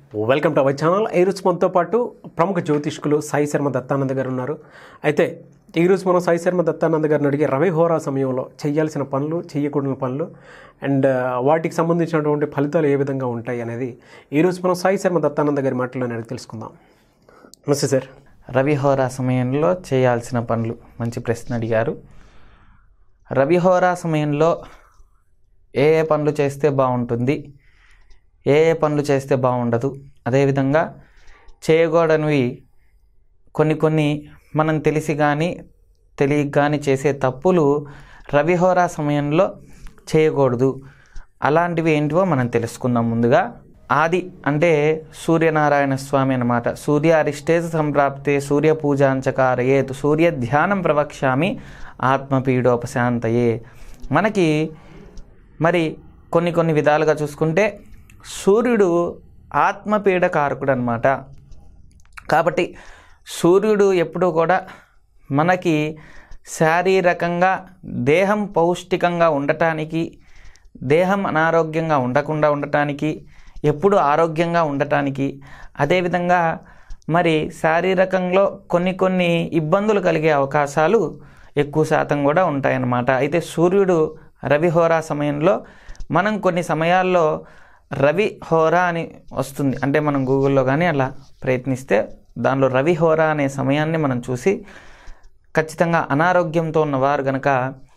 welcome to our channel ఈరోజు మనతో పాటు ప్రముఖ జ్యోతిష్కులు సాయి శర్మ దత్తానంద గారు ఉన్నారు అయితే ఈరోజు మనం సాయి శర్మ దత్తానంద గారిని అడిగి రవి హోరా సమయంలో చేయాల్సిన పనులు చేయకూడని పనులు అండ్ వాటికి సంబంధించినటువంటి ఫలితాలు ఏ విధంగా ఉంటాయి అనేది ఈరోజు మనం సాయి శర్మ దత్తానంద గారి మాటల్లో అడిగి తెలుసుకుందాం నమస్తే సార్ రవిహోరా సమయంలో చేయాల్సిన పనులు మంచి ప్రశ్న అడిగారు రవిహోరా సమయంలో ఏ ఏ పనులు చేస్తే బాగుంటుంది ఏ ఏ పనులు చేస్తే బాగుండదు అదేవిధంగా చేయకూడనివి కొన్ని కొన్ని మనం తెలిసి కానీ తెలియక కానీ చేసే తప్పులు రవిహోరా సమయంలో చేయకూడదు అలాంటివి ఏంటివో మనం తెలుసుకుందాం ముందుగా ఆది అంటే సూర్యనారాయణ స్వామి అన్నమాట సూర్య అరిష్టేజ సంప్రాప్తే సూర్య పూజాంచకారయేత్ సూర్య ధ్యానం ప్రవక్ష్యామి ఆత్మపీడోపశాంతయే మనకి మరి కొన్ని కొన్ని విధాలుగా చూసుకుంటే సూర్యుడు ఆత్మపీడకారకుడు అనమాట కాబట్టి సూర్యుడు ఎప్పుడూ కూడా మనకి శారీరకంగా దేహం పౌష్టికంగా ఉండటానికి దేహం అనారోగ్యంగా ఉండకుండా ఉండటానికి ఎప్పుడు ఆరోగ్యంగా ఉండటానికి అదేవిధంగా మరి శారీరకంలో కొన్ని కొన్ని ఇబ్బందులు కలిగే అవకాశాలు ఎక్కువ శాతం కూడా ఉంటాయన్నమాట అయితే సూర్యుడు రవిహోరా సమయంలో మనం కొన్ని సమయాల్లో రవి హోరా అని వస్తుంది అంటే మనం గూగుల్లో కానీ అలా ప్రయత్నిస్తే దానిలో రవి హోరా అనే సమయాన్ని మనం చూసి ఖచ్చితంగా అనారోగ్యంతో ఉన్నవారు గనక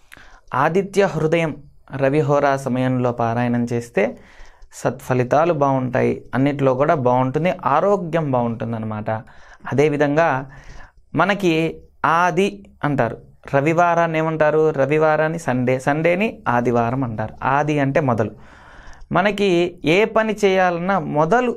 ఆదిత్య హృదయం రవిహోరా సమయంలో పారాయణం చేస్తే సత్ఫలితాలు బాగుంటాయి అన్నిట్లో కూడా బాగుంటుంది ఆరోగ్యం బాగుంటుంది అనమాట అదేవిధంగా మనకి ఆది అంటారు రవివారాన్ని ఏమంటారు రవివారాన్ని సండే సండేని ఆదివారం అంటారు ఆది అంటే మొదలు మనకి ఏ పని చేయాలన్నా మొదలు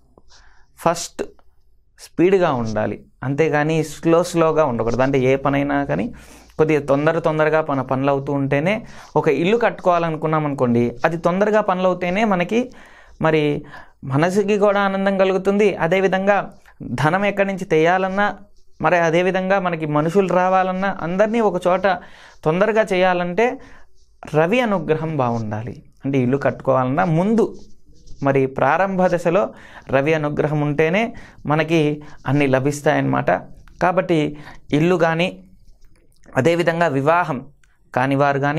ఫస్ట్ స్పీడ్గా ఉండాలి అంతేగాని స్లో స్లోగా ఉండకూడదు అంటే ఏ పనైనా కానీ కొద్దిగా తొందర తొందరగా మన పనులు అవుతూ ఉంటేనే ఒక ఇల్లు కట్టుకోవాలనుకున్నాం అనుకోండి అది తొందరగా పనులు అవుతేనే మనకి మరి మనసుకి కూడా ఆనందం కలుగుతుంది అదేవిధంగా ధనం ఎక్కడి నుంచి తెయాలన్నా మరి అదేవిధంగా మనకి మనుషులు రావాలన్నా అందరినీ ఒక చోట తొందరగా చేయాలంటే రవి అనుగ్రహం బాగుండాలి అంటే ఇల్లు కట్టుకోవాలన్నా ముందు మరి ప్రారంభ దశలో రవి అనుగ్రహం ఉంటేనే మనకి అన్నీ లభిస్తాయన్నమాట కాబట్టి ఇల్లు కానీ అదేవిధంగా వివాహం కానివారు కానీ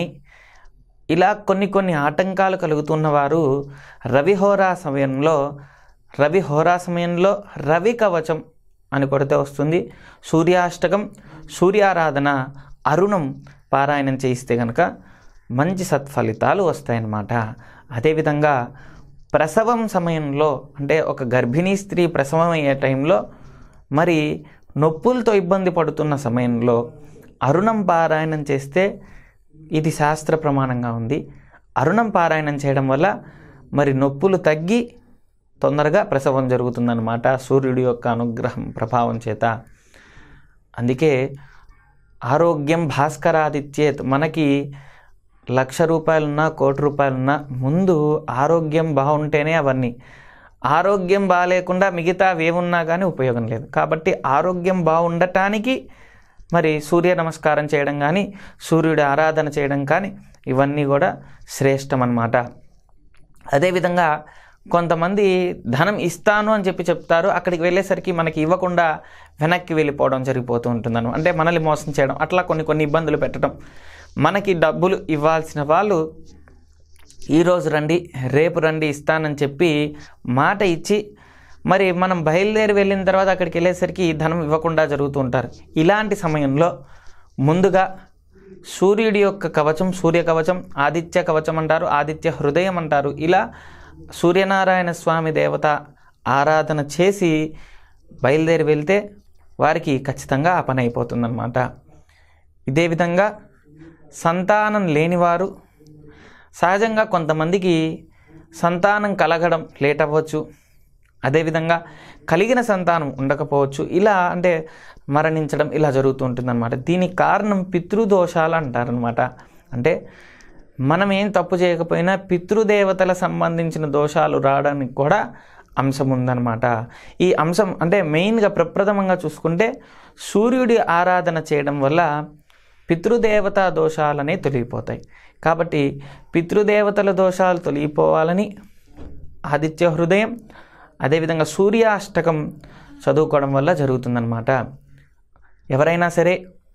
ఇలా కొన్ని కొన్ని ఆటంకాలు కలుగుతున్న వారు రవిహోరా సమయంలో రవిహోరా సమయంలో రవి కవచం అని కొడితే వస్తుంది సూర్యాష్టకం సూర్యారాధన అరుణం పారాయణం చేయిస్తే కనుక మంచి సత్ఫలితాలు వస్తాయన్నమాట అదేవిధంగా ప్రసవం సమయంలో అంటే ఒక గర్భిణీ స్త్రీ ప్రసవం అయ్యే టైంలో మరి నొప్పులతో ఇబ్బంది పడుతున్న సమయంలో అరుణం పారాయణం చేస్తే ఇది శాస్త్ర ప్రమాణంగా ఉంది అరుణం పారాయణం చేయడం వల్ల మరి నొప్పులు తగ్గి తొందరగా ప్రసవం జరుగుతుందన్నమాట సూర్యుడి యొక్క అనుగ్రహం ప్రభావం చేత అందుకే ఆరోగ్యం భాస్కరాదిత్యేత్ మనకి లక్ష రూపాయలున్నా కోటి రూపాయలున్నా ముందు ఆరోగ్యం బాగుంటేనే అవన్నీ ఆరోగ్యం బాగాలేకుండా మిగతా ఏమున్నా కానీ ఉపయోగం లేదు కాబట్టి ఆరోగ్యం బాగుండటానికి మరి సూర్య నమస్కారం చేయడం కానీ సూర్యుడి ఆరాధన చేయడం కానీ ఇవన్నీ కూడా శ్రేష్టం అన్నమాట అదేవిధంగా కొంతమంది ధనం ఇస్తాను అని చెప్పి చెప్తారు అక్కడికి వెళ్ళేసరికి మనకి ఇవ్వకుండా వెనక్కి వెళ్ళిపోవడం జరిగిపోతూ ఉంటుందను అంటే మనల్ని మోసం చేయడం అట్లా కొన్ని కొన్ని ఇబ్బందులు పెట్టడం మనకి డబ్బులు ఇవ్వాల్సిన వాళ్ళు ఈరోజు రండి రేపు రండి ఇస్తానని చెప్పి మాట ఇచ్చి మరి మనం బయలుదేరి వెళ్ళిన తర్వాత అక్కడికి వెళ్ళేసరికి ధనం ఇవ్వకుండా జరుగుతూ ఉంటారు ఇలాంటి సమయంలో ముందుగా సూర్యుడి యొక్క కవచం సూర్య కవచం ఆదిత్య కవచం అంటారు ఆదిత్య హృదయం అంటారు ఇలా సూర్యనారాయణ స్వామి దేవత ఆరాధన చేసి బయలుదేరి వెళ్తే వారికి ఖచ్చితంగా ఆ పని అయిపోతుందన్నమాట ఇదే విధంగా సంతానం లేనివారు సహజంగా కొంతమందికి సంతానం కలగడం లేట్ అవ్వచ్చు అదేవిధంగా కలిగిన సంతానం ఉండకపోవచ్చు ఇలా అంటే మరణించడం ఇలా జరుగుతూ ఉంటుందన్నమాట దీనికి కారణం పితృదోషాలు అంటారనమాట అంటే మనం ఏం తప్పు చేయకపోయినా పితృదేవతల సంబంధించిన దోషాలు రావడానికి కూడా అంశం ఉందన్నమాట ఈ అంశం అంటే మెయిన్గా ప్రప్రథమంగా చూసుకుంటే సూర్యుడి ఆరాధన చేయడం వల్ల పితృదేవతా దోషాలనే తొలగిపోతాయి కాబట్టి పితృదేవతల దోషాలు తొలగిపోవాలని ఆదిత్య హృదయం అదేవిధంగా సూర్యాష్టకం చదువుకోవడం వల్ల జరుగుతుందన్నమాట ఎవరైనా సరే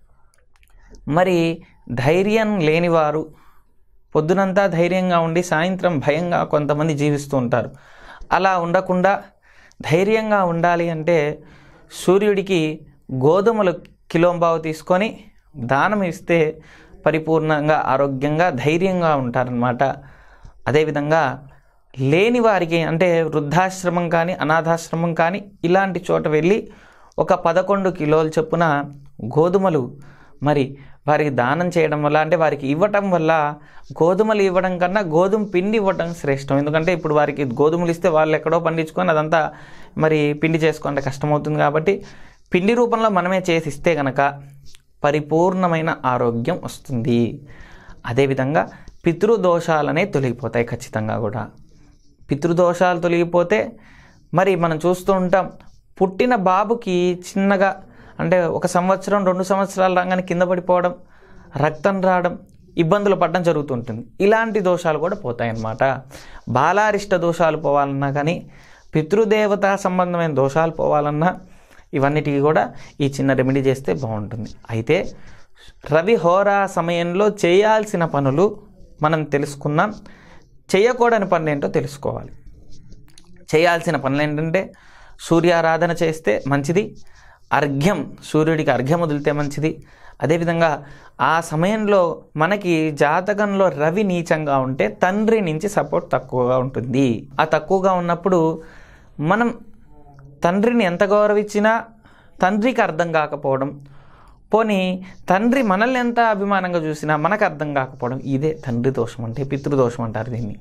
మరి ధైర్యం లేనివారు పొద్దునంతా ధైర్యంగా ఉండి సాయంత్రం భయంగా కొంతమంది జీవిస్తూ ఉంటారు అలా ఉండకుండా ధైర్యంగా ఉండాలి అంటే సూర్యుడికి గోధుమలు కిలోంబావు తీసుకొని దానం ఇస్తే పరిపూర్ణంగా ఆరోగ్యంగా ధైర్యంగా ఉంటారనమాట అదేవిధంగా లేని వారికి అంటే వృద్ధాశ్రమం కానీ అనాథాశ్రమం కానీ ఇలాంటి చోట వెళ్ళి ఒక పదకొండు కిలోల చొప్పున గోధుమలు మరి వారికి దానం చేయడం వల్ల అంటే వారికి ఇవ్వటం వల్ల గోధుమలు ఇవ్వడం కన్నా గోధుమ పిండి ఇవ్వడం శ్రేష్టం ఎందుకంటే ఇప్పుడు వారికి గోధుమలు ఇస్తే వాళ్ళు ఎక్కడో పండించుకొని అదంతా మరి పిండి చేసుకుంటే కష్టమవుతుంది కాబట్టి పిండి రూపంలో మనమే చేసి ఇస్తే కనుక పరిపూర్ణమైన ఆరోగ్యం వస్తుంది అదేవిధంగా పితృదోషాలనే తొలగిపోతాయి ఖచ్చితంగా కూడా పితృదోషాలు తొలగిపోతే మరి మనం చూస్తూ ఉంటాం పుట్టిన బాబుకి చిన్నగా అంటే ఒక సంవత్సరం రెండు సంవత్సరాలు రాగానే కింద పడిపోవడం రక్తం రావడం ఇబ్బందులు పడడం జరుగుతుంటుంది ఇలాంటి దోషాలు కూడా పోతాయన్నమాట బాలారిష్ట దోషాలు పోవాలన్నా కానీ పితృదేవతా సంబంధమైన దోషాలు పోవాలన్నా ఇవన్నిటికీ కూడా ఈ చిన్న రెమెడీ చేస్తే బాగుంటుంది అయితే రవి హోరా సమయంలో చేయాల్సిన పనులు మనం తెలుసుకున్నాం చేయకూడని పనులు ఏంటో తెలుసుకోవాలి చేయాల్సిన పనులు ఏంటంటే సూర్యారాధన చేస్తే మంచిది అర్ఘ్యం సూర్యుడికి అర్ఘ్యం వదిలితే మంచిది అదేవిధంగా ఆ సమయంలో మనకి జాతకంలో రవి నీచంగా ఉంటే తండ్రి నుంచి సపోర్ట్ తక్కువగా ఉంటుంది ఆ తక్కువగా ఉన్నప్పుడు మనం తండ్రిని ఎంత గౌరవించినా తండ్రికి అర్థం కాకపోవడం పోనీ తండ్రి మనల్ని ఎంత అభిమానంగా చూసినా మనకు అర్థం కాకపోవడం ఇదే తండ్రి దోషం అంటే పితృదోషం అంటారు దీన్ని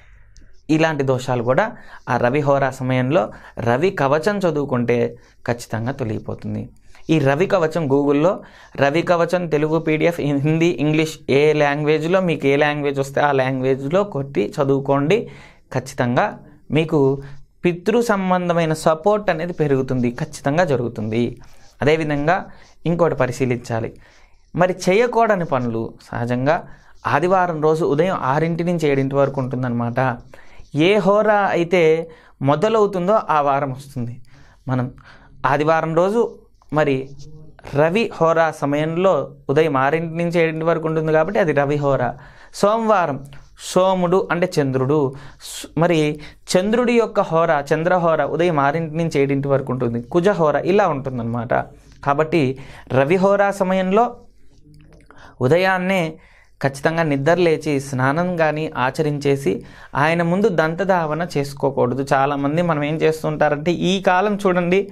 ఇలాంటి దోషాలు కూడా ఆ రవి హోరా సమయంలో రవి కవచం చదువుకుంటే ఖచ్చితంగా తొలగిపోతుంది ఈ రవి కవచం గూగుల్లో రవి కవచం తెలుగు పీడిఎఫ్ హిందీ ఇంగ్లీష్ ఏ లాంగ్వేజ్లో మీకు ఏ లాంగ్వేజ్ వస్తే ఆ లాంగ్వేజ్లో కొట్టి చదువుకోండి ఖచ్చితంగా మీకు పితృ సంబంధమైన సపోర్ట్ అనేది పెరుగుతుంది ఖచ్చితంగా జరుగుతుంది అదేవిధంగా ఇంకోటి పరిశీలించాలి మరి చేయకూడని పనులు సహజంగా ఆదివారం రోజు ఉదయం ఆరింటి నుంచి ఏడింటి వరకు ఉంటుందన్నమాట ఏ హోరా అయితే మొదలవుతుందో ఆ వారం వస్తుంది మనం ఆదివారం రోజు మరి రవి హోరా సమయంలో ఉదయం ఆరింటి నుంచి ఏడింటి వరకు ఉంటుంది కాబట్టి అది రవి హోరా సోమవారం సోముడు అంటే చంద్రుడు స్- మరి చంద్రుడి యొక్క హోర చంద్రహోర ఉదయం ఆరింటి నుంచి ఏడింటి వరకు ఉంటుంది కుజహోర ఇలా ఉంటుందన్నమాట కాబట్టి రవిహోరా సమయంలో ఉదయాన్నే ఖచ్చితంగా నిద్ర లేచి స్నానం కానీ ఆచరించేసి ఆయన ముందు దంతధావన చేసుకోకూడదు చాలామంది మనం ఏం చేస్తుంటారంటే ఈ కాలం చూడండి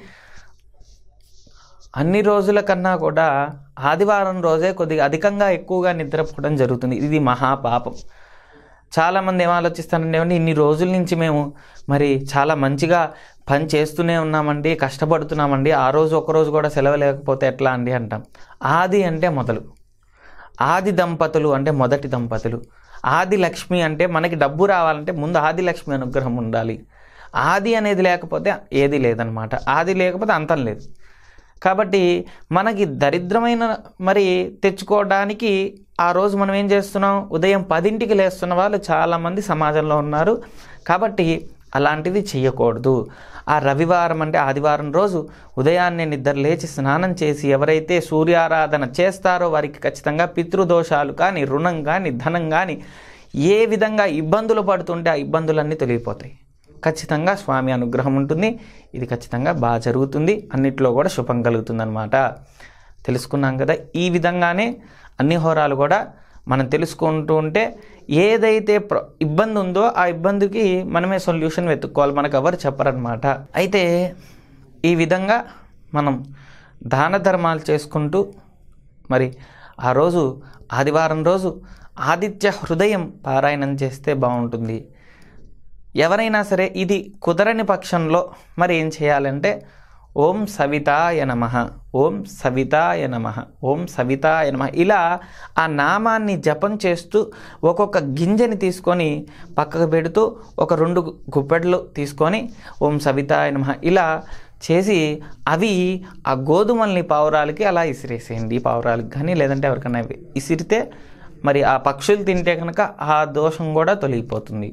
అన్ని రోజుల కన్నా కూడా ఆదివారం రోజే కొద్దిగా అధికంగా ఎక్కువగా నిద్రపోవడం జరుగుతుంది ఇది మహాపాపం చాలామంది ఏం ఆలోచిస్తారంటే ఏమండి ఇన్ని రోజుల నుంచి మేము మరి చాలా మంచిగా పని చేస్తూనే ఉన్నామండి కష్టపడుతున్నామండి ఆ రోజు ఒక రోజు కూడా సెలవు లేకపోతే ఎట్లా అండి అంటాం ఆది అంటే మొదలు ఆది దంపతులు అంటే మొదటి దంపతులు ఆది లక్ష్మి అంటే మనకి డబ్బు రావాలంటే ముందు ఆది లక్ష్మి అనుగ్రహం ఉండాలి ఆది అనేది లేకపోతే ఏది లేదనమాట ఆది లేకపోతే అంతం లేదు కాబట్టి మనకి దరిద్రమైన మరి తెచ్చుకోవడానికి ఆ రోజు మనం ఏం చేస్తున్నాం ఉదయం పదింటికి లేస్తున్న వాళ్ళు చాలామంది సమాజంలో ఉన్నారు కాబట్టి అలాంటిది చేయకూడదు ఆ రవివారం అంటే ఆదివారం రోజు ఉదయాన్నే నిద్ర లేచి స్నానం చేసి ఎవరైతే సూర్యారాధన చేస్తారో వారికి ఖచ్చితంగా పితృదోషాలు కానీ రుణం కానీ ధనం కానీ ఏ విధంగా ఇబ్బందులు పడుతుంటే ఆ ఇబ్బందులన్నీ తొలగిపోతాయి ఖచ్చితంగా స్వామి అనుగ్రహం ఉంటుంది ఇది ఖచ్చితంగా బాగా జరుగుతుంది అన్నిట్లో కూడా శుభం కలుగుతుందన్నమాట తెలుసుకున్నాం కదా ఈ విధంగానే అన్ని హోరాలు కూడా మనం తెలుసుకుంటూ ఉంటే ఏదైతే ప్ర- ఇబ్బంది ఉందో ఆ ఇబ్బందికి మనమే సొల్యూషన్ వెతుక్కోవాలి మనకు ఎవరు చెప్పరనమాట అయితే ఈ విధంగా మనం దాన ధర్మాలు చేసుకుంటూ మరి ఆ రోజు ఆదివారం రోజు ఆదిత్య హృదయం పారాయణం చేస్తే బాగుంటుంది ఎవరైనా సరే ఇది కుదరని పక్షంలో మరి ఏం చేయాలంటే ఓం సవితాయ నమ ఓం సవితాయ నమ ఓం సవితాయ నమ ఇలా ఆ నామాన్ని జపం చేస్తూ ఒక్కొక్క గింజని తీసుకొని పక్కకు పెడుతూ ఒక రెండు గుప్పెట్లు తీసుకొని ఓం సవితాయ నమ ఇలా చేసి అవి ఆ గోధుమల్ని పావురాలకి అలా ఇసిరేసేయండి పావురాలకి కానీ లేదంటే ఎవరికైనా ఇసిరితే మరి ఆ పక్షులు తింటే కనుక ఆ దోషం కూడా తొలగిపోతుంది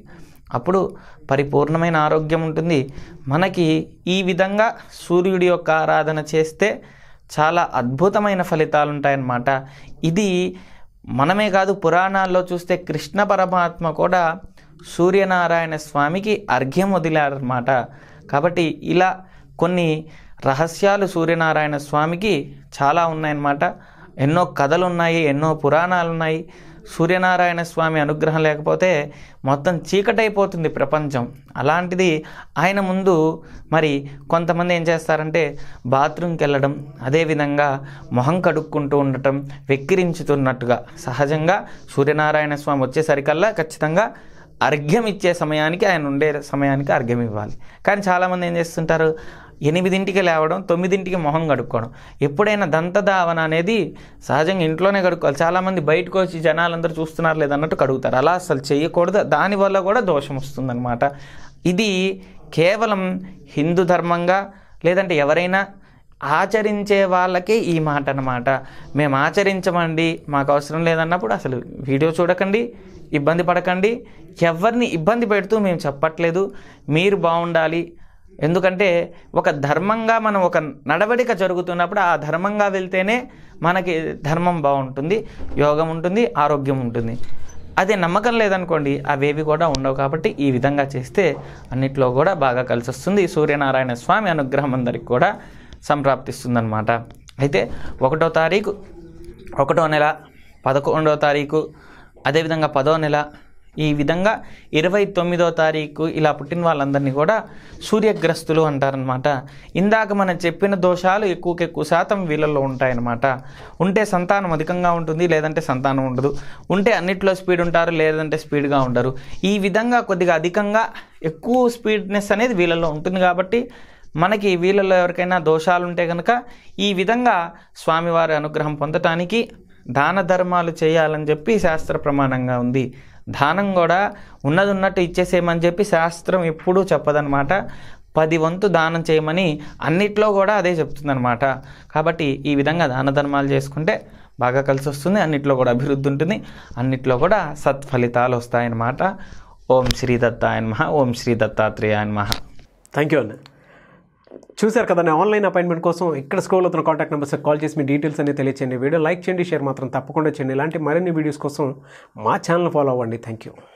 అప్పుడు పరిపూర్ణమైన ఆరోగ్యం ఉంటుంది మనకి ఈ విధంగా సూర్యుడి యొక్క ఆరాధన చేస్తే చాలా అద్భుతమైన ఫలితాలు ఉంటాయన్నమాట ఇది మనమే కాదు పురాణాల్లో చూస్తే కృష్ణ పరమాత్మ కూడా సూర్యనారాయణ స్వామికి అర్ఘ్యం వదిలారన్నమాట కాబట్టి ఇలా కొన్ని రహస్యాలు సూర్యనారాయణ స్వామికి చాలా ఉన్నాయన్నమాట ఎన్నో కథలు ఉన్నాయి ఎన్నో పురాణాలు ఉన్నాయి సూర్యనారాయణ స్వామి అనుగ్రహం లేకపోతే మొత్తం చీకటైపోతుంది ప్రపంచం అలాంటిది ఆయన ముందు మరి కొంతమంది ఏం చేస్తారంటే బాత్రూమ్కి వెళ్ళడం అదేవిధంగా మొహం కడుక్కుంటూ ఉండటం వెక్కిరించుతున్నట్టుగా సహజంగా సూర్యనారాయణ స్వామి వచ్చేసరికల్లా ఖచ్చితంగా అర్ఘ్యం ఇచ్చే సమయానికి ఆయన ఉండే సమయానికి అర్ఘ్యం ఇవ్వాలి కానీ చాలామంది ఏం చేస్తుంటారు ఎనిమిదింటికి లేవడం తొమ్మిదింటికి మొహం కడుక్కోవడం ఎప్పుడైనా దంతధావన అనేది సహజంగా ఇంట్లోనే కడుక్కోవాలి చాలామంది బయటకు వచ్చి జనాలందరూ చూస్తున్నారు లేదన్నట్టు కడుగుతారు అలా అసలు చేయకూడదు దానివల్ల కూడా దోషం వస్తుందన్నమాట ఇది కేవలం హిందూ ధర్మంగా లేదంటే ఎవరైనా ఆచరించే వాళ్ళకే ఈ మాట అన్నమాట మేము ఆచరించమండి మాకు అవసరం లేదన్నప్పుడు అసలు వీడియో చూడకండి ఇబ్బంది పడకండి ఎవరిని ఇబ్బంది పెడుతూ మేము చెప్పట్లేదు మీరు బాగుండాలి ఎందుకంటే ఒక ధర్మంగా మనం ఒక నడవడిక జరుగుతున్నప్పుడు ఆ ధర్మంగా వెళ్తేనే మనకి ధర్మం బాగుంటుంది యోగం ఉంటుంది ఆరోగ్యం ఉంటుంది అదే నమ్మకం లేదనుకోండి అవేవి కూడా ఉండవు కాబట్టి ఈ విధంగా చేస్తే అన్నిట్లో కూడా బాగా కలిసి వస్తుంది సూర్యనారాయణ స్వామి అనుగ్రహం అందరికి కూడా సంప్రాప్తిస్తుందన్నమాట అయితే ఒకటో తారీఖు ఒకటో నెల పదకొండవ తారీఖు అదేవిధంగా పదో నెల ఈ విధంగా ఇరవై తొమ్మిదో తారీఖు ఇలా పుట్టిన వాళ్ళందరినీ కూడా సూర్యగ్రస్తులు అంటారనమాట ఇందాక మనం చెప్పిన దోషాలు ఎక్కువకి ఎక్కువ శాతం వీళ్ళల్లో ఉంటాయన్నమాట ఉంటే సంతానం అధికంగా ఉంటుంది లేదంటే సంతానం ఉండదు ఉంటే అన్నిట్లో స్పీడ్ ఉంటారు లేదంటే స్పీడ్గా ఉండరు ఈ విధంగా కొద్దిగా అధికంగా ఎక్కువ స్పీడ్నెస్ అనేది వీళ్ళలో ఉంటుంది కాబట్టి మనకి వీళ్ళలో ఎవరికైనా దోషాలు ఉంటే కనుక ఈ విధంగా స్వామివారి అనుగ్రహం పొందటానికి దాన ధర్మాలు చేయాలని చెప్పి శాస్త్ర ప్రమాణంగా ఉంది దానం కూడా ఉన్నది ఉన్నట్టు ఇచ్చేసేయమని చెప్పి శాస్త్రం ఎప్పుడూ చెప్పదనమాట పది వంతు దానం చేయమని అన్నిట్లో కూడా అదే చెప్తుందనమాట కాబట్టి ఈ విధంగా దాన ధర్మాలు చేసుకుంటే బాగా కలిసి వస్తుంది అన్నిట్లో కూడా అభివృద్ధి ఉంటుంది అన్నిట్లో కూడా సత్ఫలితాలు వస్తాయన్నమాట ఓం శ్రీ దత్తాయ నమః ఓం శ్రీ దత్తాత్రేయాయ నమః థ్యాంక్ యూ అన్న చూశారు కదండి ఆన్లైన్ అపాయింట్మెంట్ కోసం ఇక్కడ స్క్రోల్ అవుతున్న కాంటాక్ట్ నెంబర్స్ కాల్ చేసి మీ డీటెయిల్స్ అనేది తెలియచేయండి వీడియో లైక్ చేయండి షేర్ మాత్రం తప్పకుండా చేయండి ఇలాంటి మరిన్ని వీడియోస్ కోసం మా ఛానల్ ఫాలో అవ్వండి థ్యాంక్ యూ